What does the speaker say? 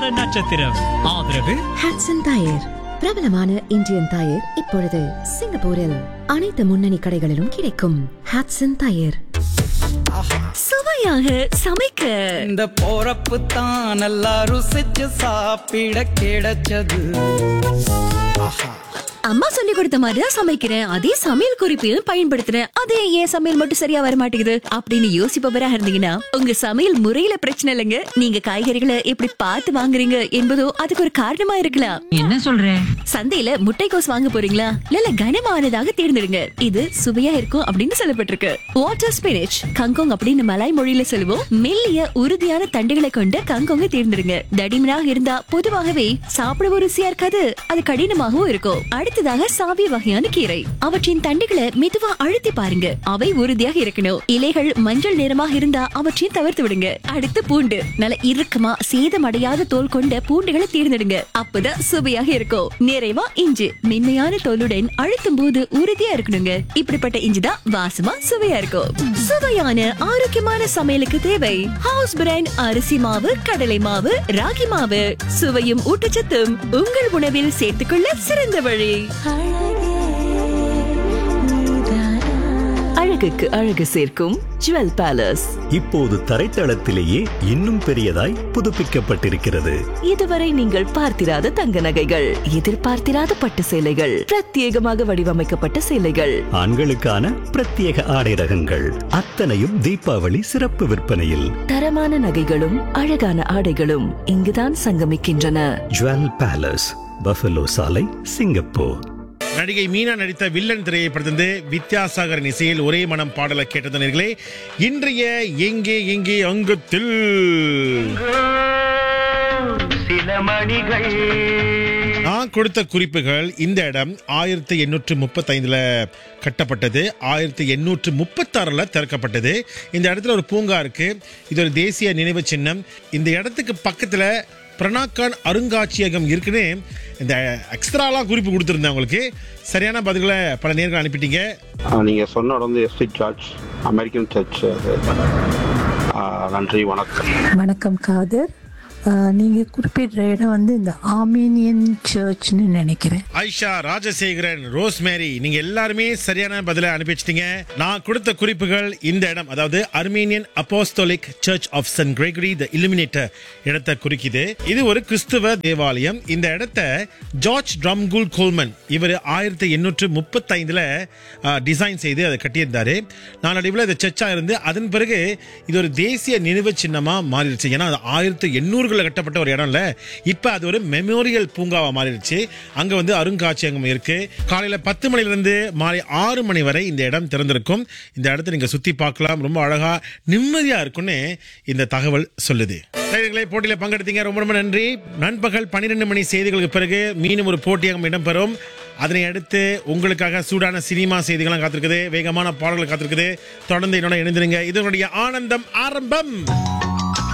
வார நட்சத்திரம் ஆதரவு ஹாட்சன் டயர் பிரபலமான இந்தியன் டயர் இப்பொழுது சிங்கப்பூரில் அனைத்து முன்னணி கடைகளிலும் கிடைக்கும் ஹாட்சன் டயர் சுவையாக சமைக்க இந்த போறப்பு தான் நல்லா ருசிச்சு சாப்பிட கிடைச்சது அம்மா சொல்லி கொடுத்த மாதிரி தான் சமைக்கிறேன் அதே சமையல் குறிப்பையும் பயன்படுத்துறேன் அதே ஏன் சமையல் மட்டும் சரியா வர மாட்டேங்குது அப்படின்னு யோசிப்பவரா இருந்தீங்கன்னா உங்க சமையல் முறையில பிரச்சனை இல்லைங்க நீங்க காய்கறிகளை எப்படி பார்த்து வாங்குறீங்க என்பதோ அதுக்கு ஒரு காரணமா இருக்கலாம் என்ன சொல்ற சந்தையில முட்டைக்கோஸ் வாங்க போறீங்களா இல்ல கனமானதாக தேர்ந்தெடுங்க இது சுவையா இருக்கும் அப்படின்னு சொல்லப்பட்டிருக்கு வாட்டர் ஸ்பினிச் கங்கோங் அப்படின்னு மலாய் மொழியில சொல்லுவோம் மெல்லிய உறுதியான தண்டுகளை கொண்ட கங்கோங்க தேர்ந்தெடுங்க தடிமனாக இருந்தா பொதுவாகவே சாப்பிட ருசியா இருக்காது அது கடினமாகவும் இருக்கும் அடுத்ததாக சாவி வகையான கீரை அவற்றின் தண்டுகளை மெதுவா அழுத்தி பாருங்க அவை உறுதியாக இருக்கணும் இலைகள் மஞ்சள் நிறமாக இருந்தா அவற்றையும் தவிர்த்து விடுங்க அடுத்து பூண்டு நல்ல இறுக்கமா சேதமடையாத தோல் கொண்ட பூண்டுகளை தேர்ந்தெடுங்க அப்பதான் சுவையாக இருக்கும் நிறைவா இஞ்சி மென்மையான தோலுடன் அழுத்தும் போது உறுதியா இருக்கணுங்க இப்படிப்பட்ட இஞ்சி தான் வாசமா சுவையா இருக்கும் சுவையான ஆரோக்கியமான சமையலுக்கு தேவை ஹவுஸ் பிராண்ட் அரிசி மாவு கடலை மாவு ராகி மாவு சுவையும் ஊட்டச்சத்தும் உங்கள் உணவில் சேர்த்துக்கொள்ள சிறந்த வழி அழகுக்கு அழகு சேர்க்கும் ஜுவல் பேலஸ் இப்போது தரைத்தளத்திலேயே இன்னும் பெரியதாய் புதுப்பிக்கப்பட்டிருக்கிறது இதுவரை நீங்கள் பார்த்திராத தங்க நகைகள் எதிர்பார்த்திராத பட்டு சேலைகள் பிரத்யேகமாக வடிவமைக்கப்பட்ட சேலைகள் ஆண்களுக்கான பிரத்யேக ஆடை ரகங்கள் அத்தனையும் தீபாவளி சிறப்பு விற்பனையில் தரமான நகைகளும் அழகான ஆடைகளும் இங்குதான் சங்கமிக்கின்றன ஜுவல் பேலஸ் பஃபலோ சாலை சிங்கப்பூர் நடிகை மீனா நடித்த வில்லன் திரைப்படத்திலிருந்து வித்யாசாகரின் இசையில் ஒரே மனம் பாடலை கேட்டதனர்களே இன்றைய எங்கே எங்கே அங்கத்தில் நான் கொடுத்த குறிப்புகள் இந்த இடம் ஆயிரத்தி எண்ணூற்று முப்பத்தைந்துல கட்டப்பட்டது ஆயிரத்தி எண்ணூற்று முப்பத்தாறுல திறக்கப்பட்டது இந்த இடத்துல ஒரு பூங்கா இருக்கு இது ஒரு தேசிய நினைவு சின்னம் இந்த இடத்துக்கு பக்கத்துல பிரணாக்கான் அருங்காட்சியகம் இருக்குன்னு இந்த எக்ஸ்ட்ராலாம் குறிப்பு கொடுத்துருந்தேன் உங்களுக்கு சரியான பதில்களை பல நேர்கள் அனுப்பிட்டீங்க ஆ, நீங்க சொன்ன இடம் வந்து எஸ்டி சர்ச் அமெரிக்கன் சர்ச் அது. ஆ, நன்றி வணக்கம் வணக்கம் காதர் அஹ், நீங்க குறிப்பிடுற இடம் வந்து இந்த ஆர்மீனியன் சர்ச்னு நினைக்கிறேன் ஐஷா ராஜசேகரன் ரோஸ்மேரி நீங்க எல்லாருமே சரியான பதிலை அனுப்பி வச்சிட்டீங்க நான் கொடுத்த குறிப்புகள் இந்த இடம் அதாவது Armenian apostolic church of saint Gregory the illuminator இடத்தை குறிக்குது இது ஒரு கிறிஸ்துவ தேவாலயம் இந்த இடத்தை ஜார்ஜ் ட்ரம்குல் கோல்மன் இவர் ஆயிரத்தி எண்ணூற்று முப்பத்தைந்துல டிசைன் செய்து அதை கட்டியிருந்தாரு நாளடைவில் இது சர்ச்சா இருந்து அதன் பிறகு இது ஒரு தேசிய நினைவு சின்னமா மாறிடுச்சு ஏன்னா அது ஆயிரத்தி எண்ணூறுகளில் கட்டப்பட்ட ஒரு இடம் இல்ல இப்ப அது ஒரு மெமோரியல் பூங்காவா மாறிடுச்சு அங்க வந்து அருங்காட்சியகம் இருக்கு காலையில பத்து மணில இருந்து மாலை ஆறு மணி வரை இந்த இடம் திறந்திருக்கும் இந்த இடத்தை நீங்க சுத்தி பார்க்கலாம் ரொம்ப அழகா நிம்மதியா இருக்கும்னு இந்த தகவல் சொல்லுது நேயர்களே, போட்டியில பங்கெடுத்தீங்க ரொம்ப ரொம்ப நன்றி நண்பகல் பன்னிரெண்டு மணி செய்திகளுக்கு பிறகு மீண்டும் ஒரு போட்டியகம் இடம்பெறும் அதனை அடுத்து உங்களுக்காக சூடான சினிமா செய்திகள்லாம் காத்திருக்குது வேகமான பாடல்கள் காத்திருக்குது தொடர்ந்து என்னோட இணைந்திருங்க இதனுடைய ஆனந்தம் ஆரம்பம்